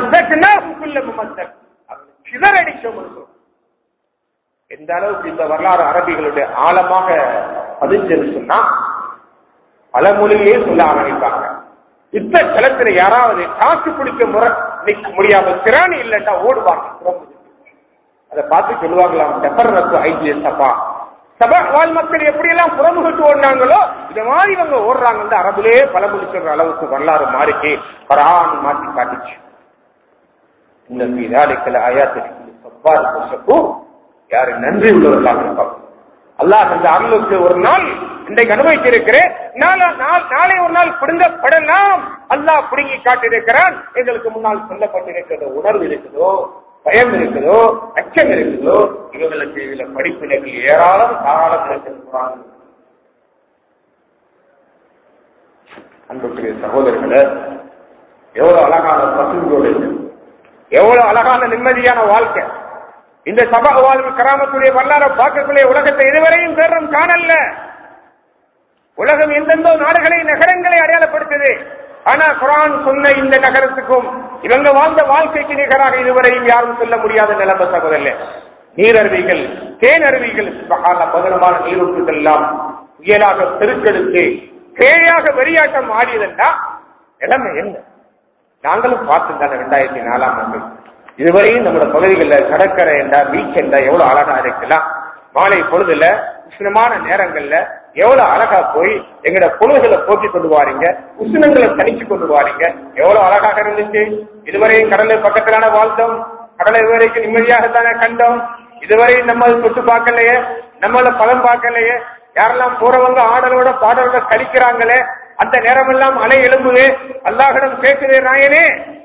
சிதறடிச்சோம் எந்த அளவுக்கு இந்த வரலாறு அரபிகளுடைய ஆழமாக பதிஞ்சது சொன்னா பல மொழியே சொல்ல ஆரம்பிப்பாங்க யுத்த களத்துல யாராவது காசு பிடிக்க முறை நிக்க முடியாம திராணி இல்லட்டா ஓடுவாங்க அதை பார்த்து சொல்லுவாங்களாம் டெபர் ரத்து ஐஜிஎஸ் அப்பா சபா வாழ் மக்கள் எப்படி எல்லாம் புறமுகட்டு ஓடினாங்களோ இந்த மாதிரி இவங்க ஓடுறாங்க அரபுலே பழமொழி சொல்ற அளவுக்கு வரலாறு மாறிச்சு பரான் மாற்றி காட்டுச்சு இந்த மீதாளிக்கல ஆயாத்திற்கு சப்பாருக்கு யாரு நன்றி உள்ளவர்களாக இருப்பாங்க அல்லாஹ் இந்த அருளுக்கு ஒரு நாள் இன்றைக்கு அனுபவித்திருக்கிறேன் நாளை ஒரு நாள் பிடுங்கப்படலாம் அல்லாஹ் பிடுங்கி காட்டியிருக்கிறான் எங்களுக்கு முன்னால் சொல்லப்பட்டிருக்கிற உணர்வு இருக்குதோ பயம் இருக்குதோ அச்சம் இருக்குதோ இவங்களுக்கு இதுல படிப்பினைகள் ஏராளம் தாராளம் இருக்கிறாங்க அன்புக்குரிய சகோதரர்களை எவ்வளவு அழகான பசுங்களோடு எவ்வளவு அழகான நிம்மதியான வாழ்க்கை இந்த சபா வாழ்வு கிராமத்துடைய வரலாறு பார்க்கக்கூடிய உலகத்தை இதுவரையும் பேரும் காணல உலகம் எந்தெந்தோ நாடுகளை நகரங்களை அடையாளப்படுத்துது ஆனா குரான் சொன்ன இந்த நகரத்துக்கும் இவங்க வாழ்ந்த வாழ்க்கைக்கு நிகராக இதுவரையும் யாரும் சொல்ல முடியாத நிலைமை சகோதரர் நீரருவிகள் தேனருவிகள் பதனமான நீரூற்றுகள் எல்லாம் புயலாக பெருக்கெடுத்து கேழையாக வெறியாட்டம் ஆடியதென்றா நிலைமை என்ன நாங்களும் பார்த்துதானே ரெண்டாயிரத்தி நாலாம் ஆண்டு இதுவரையும் நம்மளோட பகுதிகளில் கடற்கரை என்றா பீச் என்றா எவ்வளவு அழகா இருக்கலாம் மாலை பொழுதுல உஷ்ணமான நேரங்கள்ல எவ்வளவு அழகா போய் எங்கட பொழுதுகளை போக்கி கொண்டு வாரீங்க உஷ்ணங்களை தணிச்சு கொண்டு வாரீங்க எவ்வளவு அழகாக இருந்துச்சு இதுவரையும் கடலை பக்கத்திலான வாழ்ந்தோம் கடலை இதுவரைக்கும் நிம்மதியாகத்தானே கண்டோம் இதுவரை நம்ம தொட்டு பார்க்கலையே நம்மள பலம் பார்க்கலையே யாரெல்லாம் போறவங்க ஆடலோட பாடலோட கழிக்கிறாங்களே அந்த நேரமெல்லாம் அலை எழும்புது அல்லாஹிடம் கேட்குதே நாயனே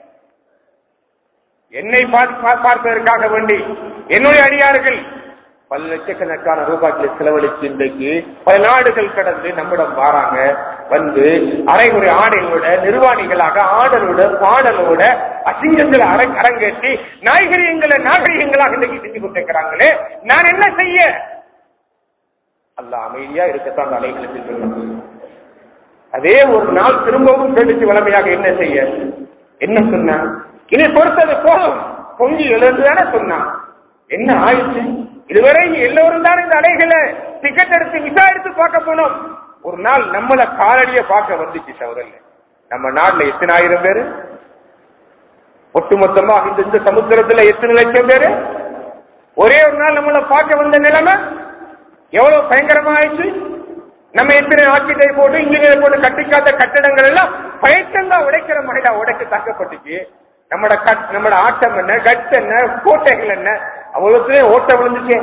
என்னை பார்ப்பதற்காக வேண்டி என்னுடைய அடியார்கள் பல லட்சக்கணக்கான ரூபாய்க்கு செலவழிச்சு இன்றைக்கு பல நாடுகள் கடந்து நம்மிடம் வாராங்க வந்து அரைகுறை ஆடைகளோட நிர்வாணிகளாக ஆடலோட பாடலோட அசிங்கங்களை அரை அரங்கேற்றி நாகரிகங்களை நாகரிகங்களாக இன்றைக்கு செஞ்சு கொண்டிருக்கிறாங்களே நான் என்ன செய்ய அல்ல அமைதியா இருக்கத்தான் அந்த அலைகளுக்கு சொல்லணும் அதே ஒரு நாள் திரும்பவும் கேட்டுச்சு வளமையாக என்ன செய்ய என்ன சொன்ன இதை பொறுத்தது போதும் பொங்கி எழுந்துதானே சொன்னான் என்ன ஆயிடுச்சு இதுவரை எல்லோரும் தான் இந்த அலைகளை டிக்கெட் எடுத்து விசா எடுத்து பார்க்க போனோம் ஒரு நாள் நம்மள காலடிய பார்க்க வந்துச்சு சவரல்ல நம்ம நாட்டுல எத்தனை ஆயிரம் பேரு ஒட்டுமொத்தமா இந்த இந்த சமுத்திரத்துல எத்தனை லட்சம் பேரு ஒரே ஒரு நாள் நம்மள பார்க்க வந்த நிலைமை எவ்வளவு பயங்கரமா ஆயிடுச்சு நம்ம எத்தனை ஆக்கிட்டை போட்டு இன்ஜினியர் போட்டு கட்டிக்காத்த கட்டடங்கள் எல்லாம் பயத்தங்கா உடைக்கிற மகிழா உடைக்க தக்கப்பட்டுச்சு நம்மட கட் நம்மட ஆட்டம் என்ன கட்ஸ் என்ன கோட்டைகள் என்ன அவ்வளவுக்குள்ளே ஓட்ட விழுந்துச்சு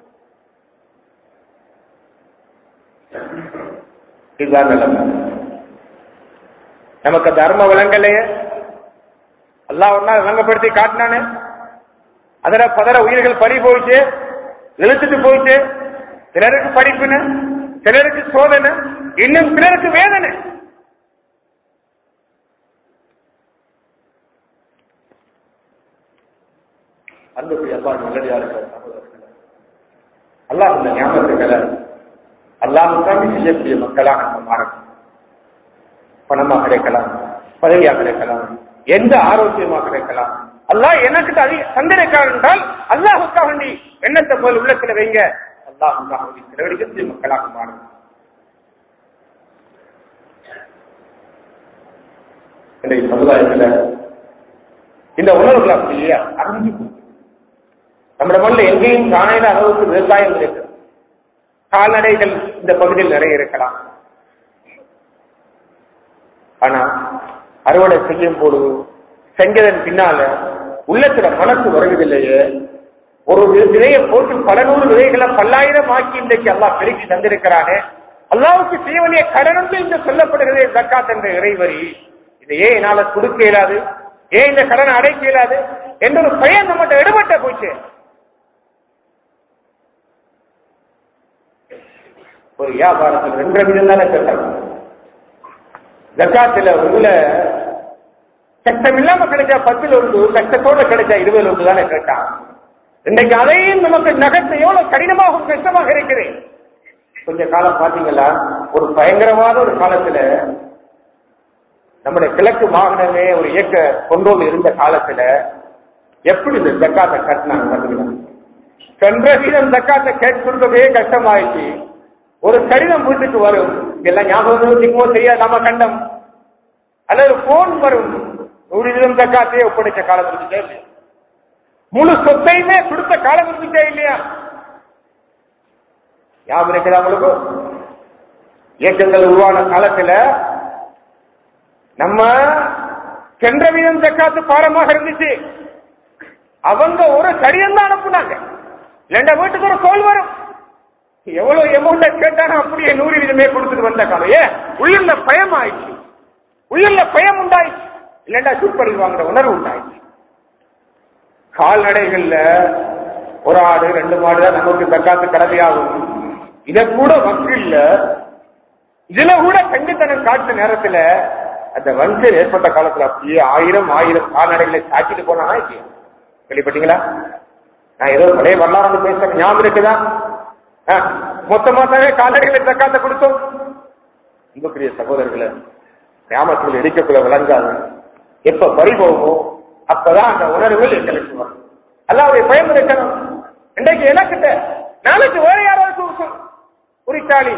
இதுதான் நிலைமை நமக்கு தர்ம விளங்கலையே அல்லாஹ் ஒரு நாள் விளங்கப்படுத்தி காட்டினானே அதுல பதற உயிர்கள் பறி போயிச்சு இழுத்துட்டு போயிச்சு சிலருக்கு படிப்புன்னு சிலருக்கு சோதனை இன்னும் சிலருக்கு வேதனை அன்புக்கு அப்பா நல்லடியா இருக்கிற சகோதரர்களே அல்லாஹ் இந்த ஞாபகத்துக்களை அல்லாஹுக்காக செய்யக்கூடிய மக்களாக நம்ம மாறணும் பணமாக கிடைக்கலாம் பதவியாக கிடைக்கலாம் எந்த ஆரோக்கியமாக கிடைக்கலாம் அல்லாஹ் எனக்கு அதிக தந்திருக்கார் என்றால் அல்லாஹுக்காக வேண்டி எண்ணத்தை போல் உள்ளத்துல வைங்க அல்லாஹுக்காக வேண்டி செலவழிக்கக்கூடிய மக்களாக மாறணும் இன்றைய சமுதாயத்துல இந்த உணர்வுகள் அப்படியே அறிஞ்சு நம்ம மண்ணில் எங்கேயும் காணாத அளவுக்கு விவசாயம் இருக்கு கால்நடைகள் இந்த பகுதியில் நிறைய இருக்கலாம் ஆனா அறுவடை செய்யும் போது செஞ்சதன் பின்னால உள்ளத்துல மனசு வருவதில்லையே ஒரு விதையை போட்டு பல நூறு விதைகளை பல்லாயிரம் ஆக்கி இன்றைக்கு அல்லாஹ் பெருக்கி தந்திருக்கிறானே அல்லாவுக்கு செய்ய வேண்டிய கடன் வந்து இந்த சொல்லப்படுகிறதே ஜக்காத் என்ற இறைவரி இதை ஏன் என்னால கொடுக்க இயலாது ஏன் இந்த கடனை அடைக்க இயலாது என்ற ஒரு பயன் நம்மகிட்ட எடுபட்ட போச்சு ஒரு வியாபாரத்தில் ரெண்டரை விதம் தானே கேட்டாங்க ஜக்காத்துல உள்ள கஷ்டம் இல்லாம கிடைச்சா பத்துல உண்டு கஷ்டத்தோட கிடைச்சா இருபதுல உண்டு தானே கேட்டான் இன்னைக்கு அதையும் நமக்கு நகர்த்த எவ்வளவு கடினமாக கஷ்டமாக இருக்குது கொஞ்ச காலம் பாத்தீங்களா ஒரு பயங்கரமான ஒரு காலத்துல நம்முடைய கிழக்கு மாகாணமே ஒரு இயக்க கொண்டோல் இருந்த காலத்துல எப்படி இந்த ஜக்காத்தை கட்டினாங்க பாத்தீங்களா சென்ற வீதம் ஜக்காத்தை கேட்கிறதே கஷ்டமாயிடுச்சு ஒரு கடிதம் வீட்டுக்கு வரும் எல்லாம் ஞாபகம் இருக்குமோ தெரியாது நம்ம கண்டம் அல்லது போன் வரும் நூறு வீதம் தக்காத்தையே ஒப்படைச்ச காலம் இருந்துச்சா இல்லையா முழு சொத்தையுமே கொடுத்த காலம் இருந்துச்சா இல்லையா ஞாபகம் இருக்குதா உங்களுக்கு இயக்கங்கள் உருவான காலத்துல நம்ம சென்ற வீதம் தக்காத்து பாரமாக இருந்துச்சு அவங்க ஒரு கடிதம் தான் அனுப்புனாங்க இல்லைண்டா வீட்டுக்கு ஒரு கோல் வரும் எவ்வளவு எமௌண்ட கேட்டாங்க அப்படியே நூறு வீதமே கொடுத்துட்டு வந்த காலம் ஏன் உள்ள பயம் ஆயிடுச்சு உள்ள பயம் உண்டாயிடுச்சு இல்லைண்டா சூப்படி வாங்குற உணர்வு உண்டாயிடுச்சு கால்நடைகள்ல ஒரு ஆடு ரெண்டு மாடு தான் நமக்கு தக்காத்து கடமையாகும் இத கூட வங்கில்ல இதுல கூட கண்டித்தனம் காட்டு நேரத்துல அந்த வஞ்சல் ஏற்பட்ட காலத்துல அப்படியே ஆயிரம் ஆயிரம் கால்நடைகளை சாச்சிட்டு போனா கேள்விப்பட்டீங்களா நான் ஏதோ பழைய வரலாறு பேசுறேன் ஞாபகம் இருக்குதா மொத்தமா தானே கால்நடைகளை தக்காத்த கொடுத்தோம் அன்புக்குரிய சகோதரர்களை கிராமத்தில் இடிக்கக்குள்ள விளங்காது எப்ப பறி போகுமோ அப்பதான் அந்த உணர்வுகள் எங்களுக்கு வரும் அல்லாவுடைய பயம் இருக்கணும் இன்றைக்கு எனக்கிட்ட நாளைக்கு வேற யாராவது குறித்தாளி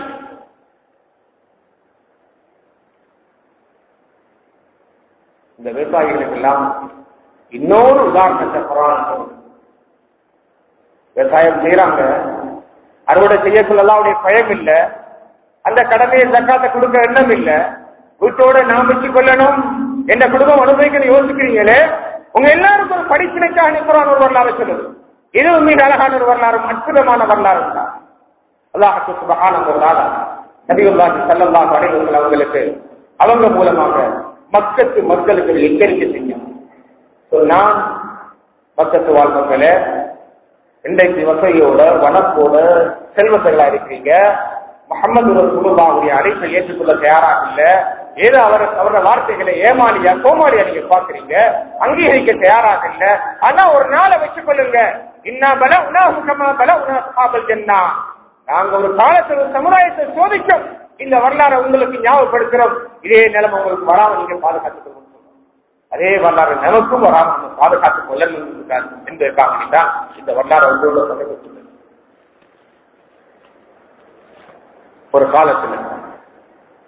இந்த விவசாயிகளுக்கு எல்லாம் இன்னொரு உதாரணத்தை புராணம் விவசாயம் செய்யறாங்க அறுவடை செய்ய சொல்லலாம் அவருடைய பயம் இல்ல அந்த கடமையை தக்காத்த கொடுக்க எண்ணம் இல்ல வீட்டோட நாம் வச்சுக் கொள்ளணும் என்ற குடும்பம் அனுபவிக்கணும் யோசிக்கிறீங்களே உங்க எல்லாருக்கும் ஒரு படிப்பினைக்காக நிற்கிறான் ஒரு வரலாறு சொல்லுது இது மிக அழகான ஒரு வரலாறு அற்புதமான வரலாறு தான் அல்லாஹு சுபகான ஒரு நாளா நபிகுல்லாஹி சல்லல்லாஹு அலைஹி வஸல்லம் அவங்களுக்கு அவங்க மூலமாக மக்கத்து மக்களுக்கு ஒரு எச்சரிக்கை செய்யும் நான் மக்கத்து வாழ்மக்களே இன்றைக்கு வசதியோட வனப்போட செல்வத்தங்களா இருக்கிறீங்க முகமது ரசூலுல்லாவுடைய அழைப்பை ஏற்றுக்கொள்ள தயாராக இல்ல ஏதோ அவர் அவரோட வார்த்தைகளை ஏமாளியா கோமாளியா நீங்க பாக்குறீங்க அங்கீகரிக்க தயாராக இல்ல ஆனா ஒரு நாளை வச்சுக் கொள்ளுங்க இன்னா பல உணா முகமா பல உணா சாபல் ஜன்னா நாங்க ஒரு காலத்தில் ஒரு சமுதாயத்தை சோதிச்சோம் இந்த வரலாறை உங்களுக்கு ஞாபகப்படுத்துறோம் இதே நிலைமை உங்களுக்கு வராம நீங்க பாதுகாத்துக்கணும் அதே வரலாறு நமக்கும் வராம நம்ம பாதுகாத்துக் கொள்ளணும் என்பதற்காக தான் இந்த வரலாறு உங்களோட சொல்லப்பட்டுள்ளது ஒரு காலத்துல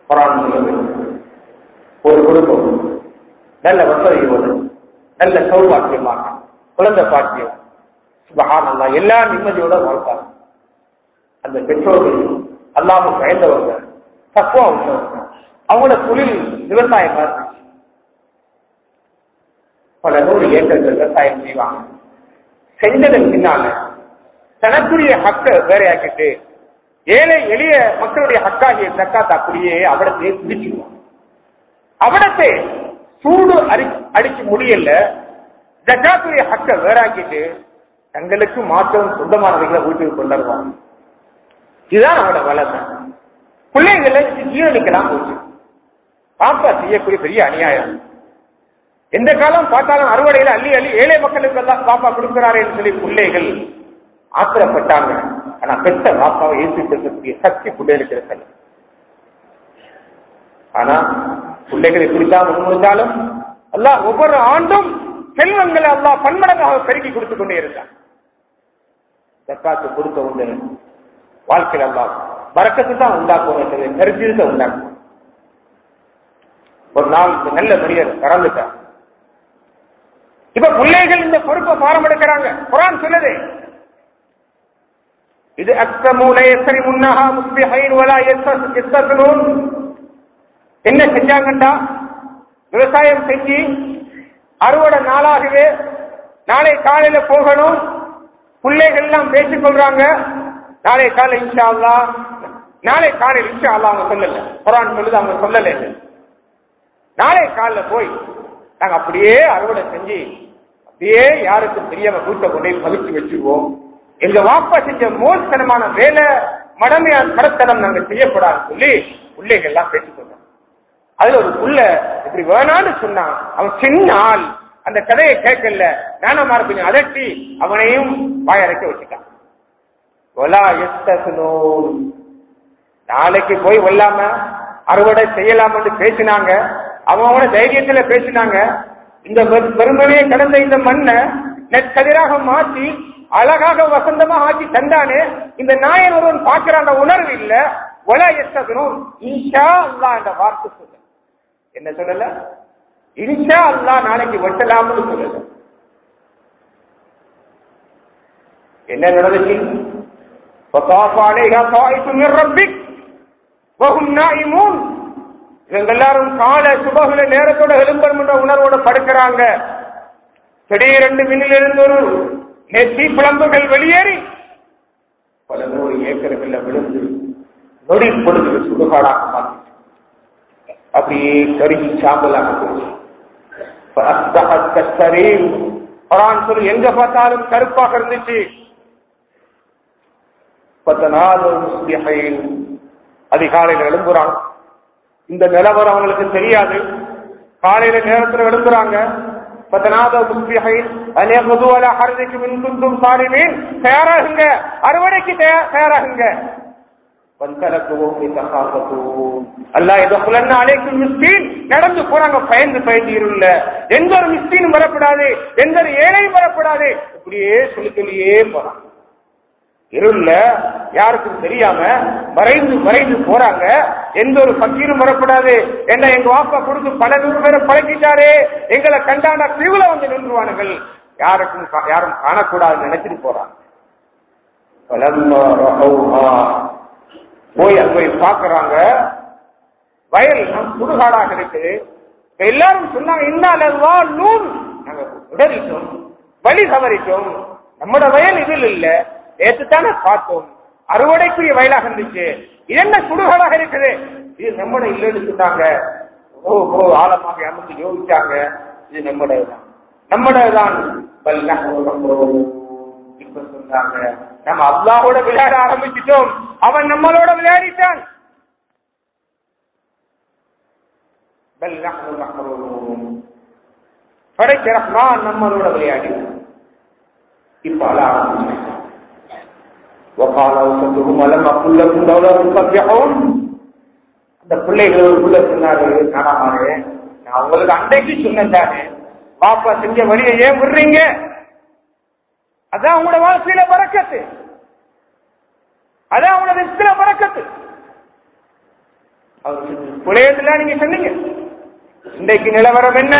குரான் சொல்லுது ஒரு குடும்பம் நல்ல வசதியோடு நல்ல சௌபாக்கியமாக குழந்தை பாக்கியம் சுபஹானல்லா எல்லா நிம்மதியோட வாழ்ந்தாங்க அந்த பெற்றோர்கள் அல்லாம பயந்தவங்க தக்குவா உள்ளவங்க அவங்களோட தொழில் விவசாயமா இருந்துச்சு பல நூறு ஏக்கர்கள் விவசாயம் செய்வாங்க செஞ்சதன் பின்னால தனக்குரிய ஹக்க வேறையாக்கிட்டு ஏழை எளிய மக்களுடைய ஹக்காகிய தக்காத் அப்படியே அவடத்தை பிடிச்சிருவாங்க அவடத்தை சூடு அடி அடிச்சு முடியல ஜக்காத்துடைய ஹக்க வேறாக்கிட்டு தங்களுக்கு மாற்றம் சொந்தமானவைகளை வீட்டுக்கு கொண்டாடுவாங்க இதுதான் அவனோட வளர்மை பிள்ளைகளை ஜீவனிக்கலாம் போச்சு பாப்பா செய்யக்கூடிய பெரிய அநியாயம் எந்த காலம் பார்த்தாலும் அறுவடையில அள்ளி அள்ளி ஏழை மக்களுக்கு எல்லாம் பாப்பா கொடுக்கிறாரேன்னு சொல்லி பிள்ளைகள் ஆத்திரப்பட்டாங்க ஆனா பெத்த பாப்பாவை ஏற்றி செல்லக்கூடிய சக்தி பிள்ளைகளுக்கு இருக்கல ஆனா பிள்ளைகள் இப்படித்தான் முன்முடிந்தாலும் அல்லாஹ் ஒவ்வொரு ஆண்டும் செல்வங்களை அல்லாஹ் பன்மடங்காக பெருக்கி கொடுத்து கொண்டே இருந்தான் ஜக்காத்து கொடுத்த உண்டு வாழ்க்கையில் அல்லாஹ் வரக்கத்து தான் உண்டாக்கும் நெருஜீரத்தை உண்டாக்கும் ஒரு நாள் இந்த நல்ல மனிதர் இறந்துட்டார் இப்ப பிள்ளைகள் இந்த பொறுப்பை பாரம் எடுக்கிறாங்க குரான் சொல்லுது இது அக்ரமூல எத்தனை முன்னஹா முஸ்பிஹைன் வலா எஸ்தனூன் என்ன செஞ்சாங்கண்டா விவசாயம் செஞ்சு அறுவடை நாளாகவே நாளை காலையில போகணும் பிள்ளைகள் எல்லாம் பேசிக் கொள்றாங்க நாளை காலை இன்ஷா அல்லா நாளை காலையில் இன்ஷா அல்லா அவங்க சொல்லல குரான் சொல்லுது அவங்க சொல்லல நாளை காலைல போய் நாங்க அப்படியே அறுவடை செஞ்சு அப்படியே யாருக்கும் தெரியாம கூட்ட கொண்டே மகிழ்ச்சி வச்சிருவோம் எங்க வாப்பா செஞ்ச மோசனமான வேலை மடமையா கடத்தனம் நாங்க செய்யப்படாதுன்னு சொல்லி பிள்ளைகள் எல்லாம் பேசிக்கொண்டோம் அதுல ஒரு புள்ள இப்படி வேணான்னு சொன்னான் அவன் சின்ன ஆள் அந்த கதையை கேட்கல நானமார கொஞ்சம் அதட்டி அவனையும் வாயரைக்க வச்சுட்டான் ஒலா எஸ்தனூன் நாளைக்கு போய் வெல்லாம அறுவடை செய்யலாம்னு பேசினாங்க அவங்களோட தைரியத்துல பேசினாங்க இந்த பெருமனையை கடந்த இந்த மண்ணை நெற்கதிராக மாற்றி அழகாக வசந்தமா ஆக்கி தந்தானே இந்த நாயன் ஒருவன் பார்க்கிற அந்த உணர்வு இல்ல ஒலா எஸ்தனும் ஈஷா அல்லா என்ற வார்த்தை சொல்ல என்ன சொல்லல இன்ஷா அல்லா நாளைக்கு வெட்டலாம்னு சொல்லல என்ன நடந்துச்சு فطاف عليها طائف من ربك وهم نائمون இவங்க எல்லாரும் கால சுபகுல நேரத்தோட எழும்பணும் என்ற உணர்வோட படுக்கிறாங்க திடீரென்று விண்ணிலிருந்து ஒரு நெத்தி பிளம்புகள் வெளியேறி பல நூறு ஏக்கர்கள்ல விழுந்து நொடி பொழுது சுடுகாடாக மாற்றி அப்படியே கருகி சாம்பலாக போச்சு சொல்லி எங்க பார்த்தாலும் கருப்பாக இருந்துச்சு அதிகாலையில் எழும்புறான் இந்த நிலவரம் அவங்களுக்கு தெரியாது காலையில நேரத்தில் எழும்புறாங்க தயாராகுங்க அறுவடைக்கு தயாராகுங்க நடந்து போறாங்க பயந்து பயந்து இருள்ள எந்த ஒரு மிஸ்டீனும் வரப்படாது எந்த ஒரு ஏழையும் வரப்படாது இப்படியே சொல்லி சொல்லியே போறாங்க இருள்ல யாருக்கும் தெரியாம மறைந்து மறைந்து போறாங்க எந்த ஒரு பக்கீரும் வரப்படாது என்ன எங்க வாப்பா கொடுத்து பல நூறு பேரை பழக்கிட்டாரே எங்களை கண்டாண்டா பிரிவுல வந்து நின்றுவானுங்கள் யாருக்கும் யாரும் காணக்கூடாதுன்னு நினைச்சிட்டு போறாங்க போய் அங்க போய் பாக்குறாங்க வயல் சுடுகாடாக இருக்கு எல்லாரும் சொன்னாங்க இன்னாலவா நூல் நாங்க உடறிட்டோம் வழி தவறிட்டோம் நம்மட வயல் இதில் இல்ல நேற்றுத்தானே பார்த்தோம் அறுவடைக்குரிய வயலாக இருந்துச்சு இது என்ன சுடுகாடாக இருக்குது இது நம்மட இல்லைன்னு சொன்னாங்க ஓ ஓ ஆழமாக அமர்ந்து யோசிச்சாங்க இது நம்முடையதான் நம்முடையதான் இப்ப சொன்னாங்க நம்ம அல்லாவோட விளையாட ஆரம்பிச்சிட்டோம் அவன் நம்மளோட விளையாடிட்டான் படைச்ச ரஹ்மான் நம்மளோட விளையாடி இப்ப அழ ஆரம்பிச்சு وقال اوسطهم ولم اقل لكم لولا تسبحون அந்த பிள்ளைகள் ஒரு புள்ள சொன்னாரு நானாமாரு நான் உங்களுக்கு அன்றைக்கு சொன்னேன் தானே பாப்பா செஞ்ச வழியை ஏன் விடுறீங்க அதான் உங்களோட வாழ்க்கையில பறக்கத்து அதான் உங்களோட ரிஸ்கில பறக்கத்து அவர் புலையத்துல நீங்க சொன்னீங்க இன்றைக்கு நிலவரம் என்ன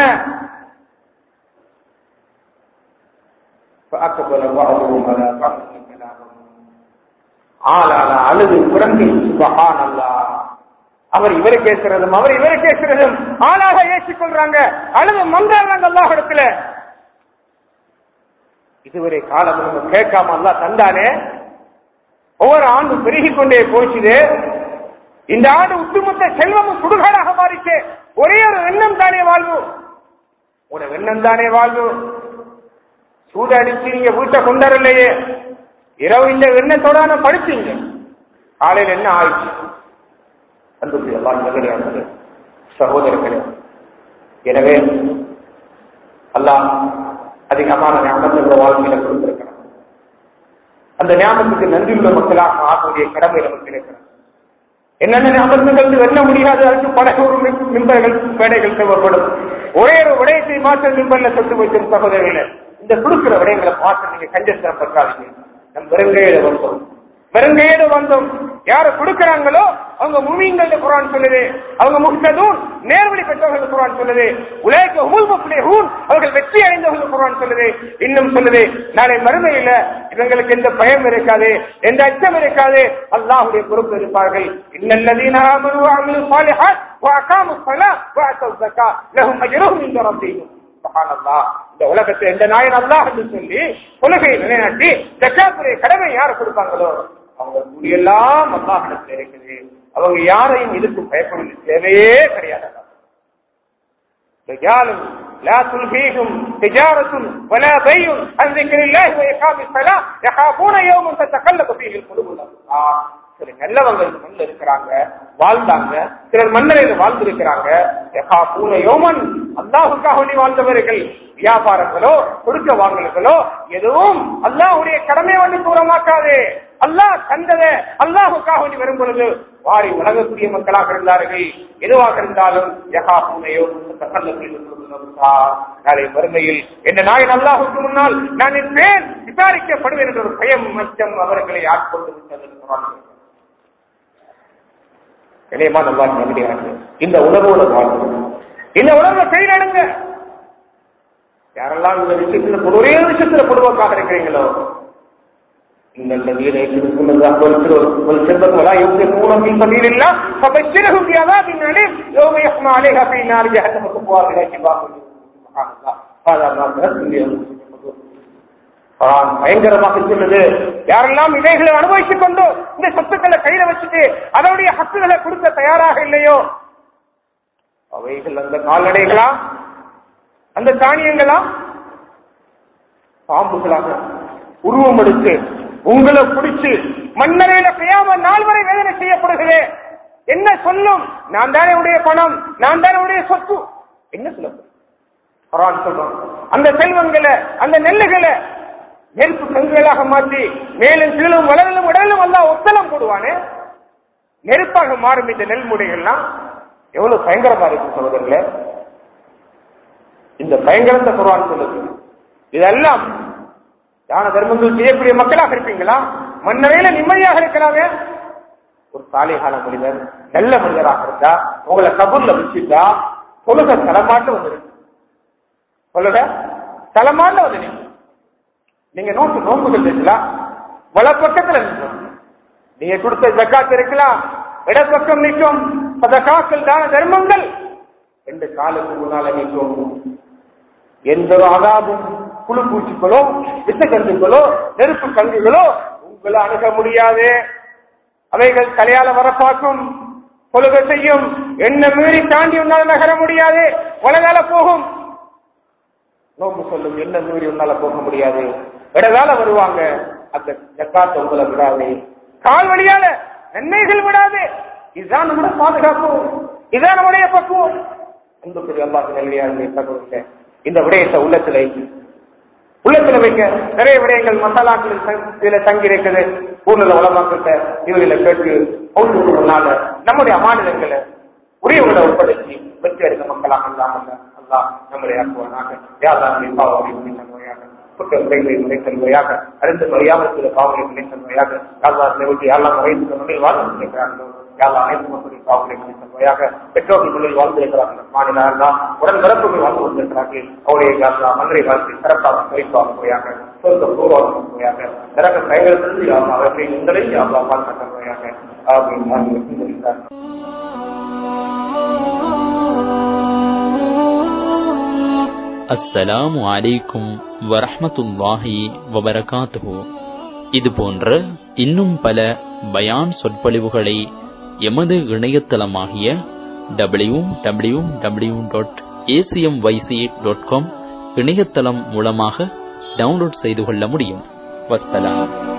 فأقبل بعضهم على بعض كلامهم ஆளால அழுது புறம்பி சுபஹான் அவர் இவரு பேசுறதும் அவர் இவரு பேசுறதும் ஆளாக ஏற்றுக்கொள்றாங்க அழுது மந்தாங்க அல்லாஹ் இடத்துல இதுவரை காலம் நம்ம கேட்காம அல்லா தந்தானே ஒவ்வொரு ஆண்டும் பெருகிக் கொண்டே போச்சுது இந்த ஆண்டு ஒட்டுமொத்த செல்வமும் சுடுகாடாக மாறிச்சு ஒரே ஒரு எண்ணம் தானே வாழ்வு ஒரு எண்ணம் தானே வாழ்வு சூடு அடிச்சு நீங்க வீட்டை கொண்டாடலையே இரவு இந்த எண்ணத்தோட படிச்சீங்க காலையில் என்ன ஆயிடுச்சு அன்புக்கு எல்லாம் நிகழ்ச்சியானது சகோதரர்களே எனவே அல்லாஹ் அதிகமான ஞாபகத்தை வாழ்க்கையில கொடுத்திருக்கிறார் அந்த ஞாபகத்துக்கு நன்றியுள்ள மக்களாக ஆகக்கூடிய கடமை நமக்கு இருக்கிறது என்னென்ன ஞாபகங்கள் வெல்ல முடியாது அதுக்கு பல ஒரு மிம்பர்கள் பேடைகள் தேவைப்படும் ஒரே ஒரு விடயத்தை மாற்ற மிம்பர்ல சொத்து வைக்கும் சகோதரர்களே இந்த கொடுக்கிற விடயங்களை பார்த்து நீங்க கஞ்சத்தனம் பற்றாதீங்க நம் வெறுங்கையில வந்தோம் வெறுங்கையில வந்தோம் யாரு கொடுக்கிறாங்களோ அவங்க முமீன்கள் குரான் சொல்லுது அவங்க முக்ததும் நேர்வழி பெற்றவர்கள் குரான் சொல்லுது உலக உமுல் முப்ளிஹூன் அவர்கள் வெற்றி அடைந்தவர்கள் குரான் சொல்லுது இன்னும் சொல்லுது நாளை மறுமையில இவங்களுக்கு எந்த பயம் இருக்காது எந்த அச்சம் இருக்காது அல்லாஹ்வுடைய பொறுப்பு இருப்பார்கள் இன்னல்லதீன ஆமனு வஅமிலு ஸாலிஹாத் வஅகாமு ஸலாத் வஅத்தவு ஸகாத் லஹும் அஜ்ருஹும் இன்த ரப்பிஹிம் சுப்ஹானல்லாஹ் இந்த உலகத்தை எந்த நாயன் அல்லாஹ் என்று சொல்லி உலகை நிலைநாட்டி ஜக்காத்துடைய கடமை யார் கொடுப்பாங்களோ அவங்க கூலியெல்லாம் அல்லாஹிடத்தில் இருக்குது அவங்க யாரையும் இதுக்கு பயப்பட தேவையே கிடையாது رجال لا تلهيهم تجارة ولا بيع عن ذكر الله وإقام الصلاة يخافون يوما تتقلب فيه القلوب والأبصار சில நல்லவங்க இந்த மண்ணில் இருக்கிறாங்க வாழ்ந்தாங்க சிலர் மண்ணில் வாழ்ந்திருக்கிறாங்க பூன யோமன் அல்லாஹுக்காக வேண்டி வாழ்ந்தவர்கள் வியாபாரங்களோ கொடுக்க வாங்கல்களோ எதுவும் அல்லாஹுடைய கடமை வந்து தூரமாக்காது அல்லாஹ் தந்தத அல்லாஹுக்காக வேண்டி வரும் பொழுது வாரி வழங்கக்கூடிய மக்களாக இருந்தார்கள் எதுவாக இருந்தாலும் யகா பூனையோ நாளை வறுமையில் என்ன நாயன் அல்லாஹுக்கு முன்னால் நான் இருப்பேன் விசாரிக்கப்படுவேன் என்ற ஒரு பயம் அச்சம் அவர்களை ஆட்கொண்டு விட்டது இணையமா நல்லா நம்பிக்கிறாங்க இந்த உணர்வோட வாழ்க்கை இந்த உணர்வை கைநடுங்க யாரெல்லாம் இந்த விஷயத்துல ஒரே விஷயத்துல பொதுவாக்காக இருக்கிறீங்களோ إن الذين يكذبون الله والكذب ولا ينفقون في سبيل الله فبشرهم بعذاب أليم يوم يحمى عليها في نار جهنم تقوى بها جباههم سبحان الله هذا ما تنزل لأنفسكم பயங்கரமாக சொல்லுது யாரெல்லாம் இதைகளை அனுபவித்துக் கொண்டு இந்த சொத்துக்களை கையில வச்சுட்டு அதனுடைய ஹக்குகளை கொடுக்க தயாராக இல்லையோ அவைகள் அந்த கால்நடைகளா அந்த தானியங்களா பாம்புகளாக உருவம் எடுத்து உங்களை பிடிச்சு மன்னரையில கையாம நாள் வரை வேதனை செய்யப்படுகிறேன் என்ன சொல்லும் நான் தானே உடைய பணம் நான் தானே உடைய சொத்து என்ன சொல்ல சொல்றோம் அந்த செல்வங்களை அந்த நெல்லுகளை நெருப்பு கங்குகளாக மாற்றி மேலும் கீழும் வளரலும் உடலும் எல்லாம் ஒத்தலம் போடுவானே நெருப்பாக மாறும் இந்த நெல் முடைகள்லாம் எவ்வளவு பயங்கரமா இருக்கு சகோதரர்களே இந்த பயங்கரத்தை குரான் சொல்லுது இதெல்லாம் தான தர்மங்கள் செய்யக்கூடிய மக்களாக இருப்பீங்களா மன்னரையில நிம்மதியாக இருக்கலாமே ஒரு சாலைகால மனிதர் நல்ல மனிதராக இருந்தா உங்களை கபூர்ல வச்சுட்டா தொழுக தலமாட்டு வந்துருக்கு சொல்லுங்க தலமாட்டு வந்து நீங்க நோட்டு நோம்புகள் இருக்கலாம் வல பக்கத்துல நிற்கும் நீங்க கொடுத்த ஜக்காத் இருக்கலாம் இடப்பக்கம் நிற்கும் சதகாக்கள் தான தர்மங்கள் ரெண்டு காலுக்கு முன்னால நிற்கும் எந்த ஒரு அதாபும் புழு பூச்சிகளோ வித்த கண்டுகளோ நெருப்பு கங்குகளோ உங்களை அணுக முடியாது அவைகள் தலையால வரப்பாக்கும் கொழுக செய்யும் என்ன மீறி தாண்டி உன்னால நகர முடியாது உலகால போகும் நோம்பு சொல்லும் என்ன மீறி உன்னால போக முடியாது இடதால வருவாங்க அந்த ஜக்காத்த உங்களை விடாது கால் வழியால நன்மைகள் விடாது இதுதான் நம்முடைய பாதுகாப்பு இதுதான் நம்முடைய பக்குவம் அன்புக்குரிய அல்லாஹ் நிலையாக தகவல் இந்த விடயத்தை உள்ளத்துல உள்ளத்துல வைக்க நிறைய விடயங்கள் மசாலாக்கள் இதுல தங்கி இருக்குது ஊர்ல வளமாக்கிட்ட இவர்களை கேட்டு அவங்களுக்கு முன்னால நம்முடைய அமானிதங்களை உரியவர்களை ஒப்படைச்சு வெற்றி அடைந்த மக்களாக இல்லாமல் அல்லாஹ் நம்முடைய ஆக்குவானாக யாரெல்லாம் பாவங்களை முறையாக குற்ற முறைகளை முறைத்தல் முறையாக அறிந்து மறியாமல் சில பாவங்களை முறைத்தல் முறையாக யாரெல்லாம் நிறுத்தி யாரெல்லாம் முறைத்து வாழ்ந்து நினைக்கிறார்களோ யாரும் அனைத்து மக்களின் பாவங்களை தருவாயாக பெற்றோர்கள் பிள்ளைகள் வாழ்ந்திருக்கிறார்கள் மாநிலம் உடன் பிறப்புகள் வாழ்ந்து கொண்டிருக்கிறார்கள் அவருடைய யாரா மந்திரை காலத்தில் சிறப்பாக குறிப்பாக முறையாக சொந்த பூர்வாக முறையாக சிறக்க கைகளிலிருந்து யாரும் அவற்றை உங்களை யாரா வாழ்க்கை முறையாக ஆகும் நான் இருக்கின்றார் அஸ்ஸலாமு அலைக்கும் வரஹ்மத்துல்லாஹி வபரகாத்துஹு இது போன்ற இன்னும் பல பயான் சொற்பொழிவுகளை எமது இணையதளமாகிய W W W dot ACM YC dot com இணையதளம் மூலமாக டவுன்லோட் செய்து கொள்ள முடியும் வஸ்ஸலாம்